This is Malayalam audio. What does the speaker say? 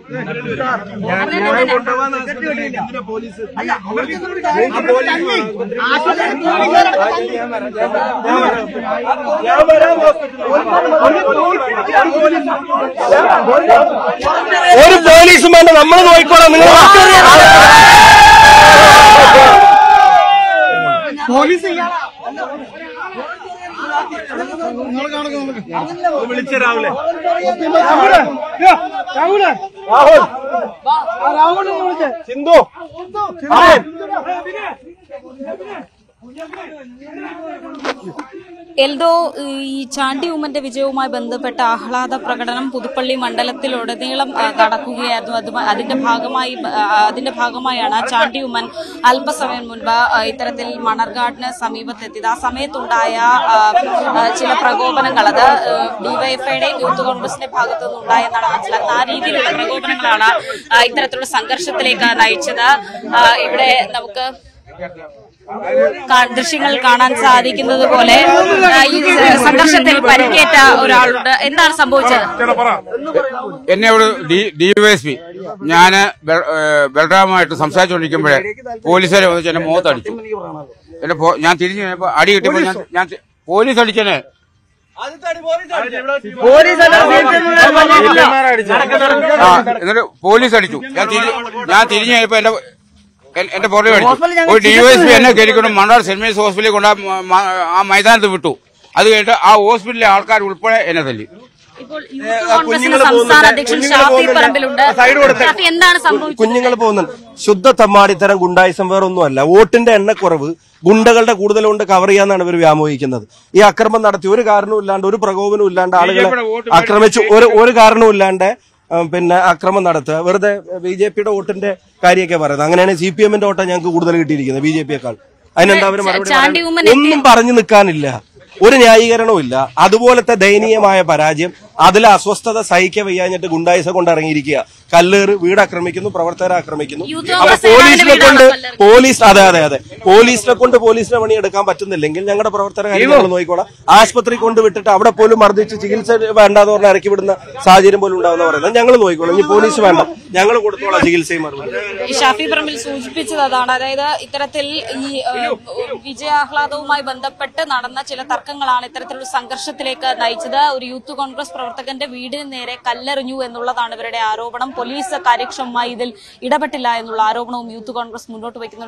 ഒരു പോലീസും വേണ്ട നമ്മൾ നോക്കിക്കോളാം നിങ്ങൾ പോലീസ് വിളിച്ച രാവിലെ രാഹുൽ സിന്ധു എൽദോ ഈ ചാണ്ടി ഉമ്മന്റെ വിജയവുമായി ബന്ധപ്പെട്ട ആഹ്ലാദ പ്രകടനം പുതുപ്പള്ളി മണ്ഡലത്തിലുടനീളം ആ, നടക്കുകയായിരുന്നു അത് അതിന്റെ ഭാഗമായി ആ, അതിന്റെ ഭാഗമായാണ് ചാണ്ടി ഉമ്മൻ അല്പസമയം മുൻപ് ആ, ഇത്തരത്തിൽ മണർകാടിന് സമീപത്തെത്തിയത് ആ സമയത്തുണ്ടായ ആ, ആ, ചില പ്രകോപനങ്ങൾ അത് ഡിവൈഎഫ്ഐയുടെയും യൂത്ത് കോൺഗ്രസിന്റെ ഭാഗത്തു നിന്നുണ്ടായെന്നാണ് മനസ്സിലാക്കുന്നത് ആ രീതിയിലുള്ള പ്രകോപനങ്ങളാണ് ആ, ഇത്തരത്തിലുള്ള സംഘർഷത്തിലേക്ക് നയിച്ചത് ആ, ഇവിടെ നമുക്ക് കാ- ദൃശ്യങ്ങൾ കാണാൻ സാധിക്കുന്നത് പോലെ ആ, ഈ സംഘർഷത്തിൽ പരിക്കേറ്റ ഒരാളുണ്ട് എന്താണ് സംഭവിച്ചത് എന്നെ ഇവിടെ ഡിവൈഎസ്പി ഞാന് ബൽ- ഏഹ് ബൽറാമുമായിട്ട് സംസാരിച്ചുകൊണ്ടിരിക്കുമ്പോഴേ പോലീസുകാരെ വന്നിട്ട് എന്റെ മുഖത്തടിച്ചു എന്റെ ഫോ- ഞാൻ തിരിഞ്ഞു കഴിഞ്ഞപ്പോ അടി കിട്ടിയപ്പോ ഞാൻ ഞാൻ തി- പോലീസ് അടിച്ചനെ ആ എന്നിട്ട് പോലീസ് അടിച്ചു ഞാൻ തിരി ഞാൻ തിരിഞ്ഞു കഴിഞ്ഞപ്പോ എന്റെ എൻ- എന്റെ പുറകെ അടിച്ചു ഒരു ഡിവൈഎസ്പി എന്നെ കയറിക്കൊണ്ട് മണ്ണാർ സെന്റ് മേരീസ് ഹോസ്പിറ്റലിൽ കൊണ്ട് ആ മ- ആ മൈതാനത്ത് വിട്ടു അത് കഴിഞ്ഞിട്ട് ആ ഹോസ്പിറ്റലിലെ ആൾക്കാർ ഉൾപ്പെടെ എന്നെ തല്ലി ഇപ്പോൾ യൂത്ത് കോൺഗ്രസിന്റെ സംസ്ഥാന അധ്യക്ഷൻ ഷാഫി പറമ്പിലുണ്ട് ഷാഫി എന്താണ് സംഭവിച്ചത് കുഞ്ഞുങ്ങൾ പോകുന്നുണ്ട് ശുദ്ധ തമ്മാടിത്തരം ഗുണ്ടായിസം വേറെ ഒന്നുമല്ല വോട്ടിന്റെ എണ്ണക്കുറവ് ഗുണ്ടകളുടെ കൂടുതൽ കൊണ്ട് കവർ ചെയ്യാന്നാണ് ഇവർ വ്യാമോഹിക്കുന്നത് ഈ അക്രമം നടത്തി ഒരു കാരണവും ഇല്ലാണ്ട് ഒരു പ്രകോപനവും ഇല്ലാണ്ട് ആളുകളെ ആക്രമിച്ചു ഒരു ഒരു കാരണവും ഇല്ലാണ്ട് ആ, പിന്നെ അക്രമം നടത്തുക വെറുതെ ബി ജെ പിയുടെ വോട്ടിന്റെ കാര്യമൊക്കെ പറയുന്നത് അങ്ങനെയാണ് സി പി എമ്മിന്റെ വോട്ടാണ് ഞങ്ങൾക്ക് കൂടുതൽ കിട്ടിയിരിക്കുന്നത് ബി ജെ പിയേക്കാൾ അതിനെന്താ അവർ മറുപടി ചാണ്ടി പറയുന്നത്? ഉമ്മൻ ഒന്നും പറഞ്ഞു നിൽക്കാനില്ല ഒരു ന്യായീകരണവും ഇല്ല അതുപോലത്തെ ദയനീയമായ പരാജയം അതിലെ അസ്വസ്ഥത സഹിക്ക വയ്യാഞ്ഞിട്ട് ഗുണ്ടായിസ കൊണ്ട് ഇറങ്ങിയിരിക്കുക കല്ലേറ് വീട് ആക്രമിക്കുന്നു പ്രവർത്തകരെ ആക്രമിക്കുന്നു യൂത്ത് അപ്പൊ കോൺഗ്രസ് പോലീസിനെ നേതാവിന്റെ കൊണ്ട് വീടാണ് കല്ലെറിഞ്ഞത്. പോലീസ് അതെ അതെ അതെ പോലീസിനെ കൊണ്ട് പോലീസിനെ പണിയെടുക്കാൻ പറ്റുന്നില്ലെങ്കിൽ ഞങ്ങളുടെ പ്രവർത്തകരെ കാര്യം ഞങ്ങൾ നോക്കിക്കോളാം ആശുപത്രി കൊണ്ട് വിട്ടിട്ട് അവിടെ പോലും മർദ്ദിച്ച് ചികിത്സ വേണ്ടാന്ന് പറഞ്ഞ് ഇറക്കി വിടുന്ന സാഹചര്യം പോലും ഉണ്ടാവുന്ന പറയുന്നത് ഞങ്ങൾ നോക്കിക്കോളാം ഇനി പോലീസ് വേണ്ട ഞങ്ങൾ കൊടുത്തോളാം ചികിത്സയും മറുപടി ഈ ഷാഫി പറമ്പിൽ സൂചിപ്പിച്ചത് അതാണ് അതായത് ഇത്തരത്തിൽ ഈ ഏഹ്, വിജയാഹ്ലാദവുമായി ബന്ധപ്പെട്ട് നടന്ന ചില തർക്കങ്ങളാണ് ഇത്തരത്തിലുള്ള സംഘർഷത്തിലേക്ക് നയിച്ചത് ഒരു യൂത്ത് കോൺഗ്രസ് പ്രവർത്തകന്റെ വീടിന് നേരെ കല്ലെറിഞ്ഞു എന്നുള്ളതാണ് ഇവരുടെ ആരോപണം പോലീസ് കാര്യക്ഷമമായി ഇതിൽ ഇടപെട്ടില്ല എന്നുള്ള ആരോപണവും യൂത്ത് കോൺഗ്രസ് മുന്നോട്ട് വയ്ക്കുന്നു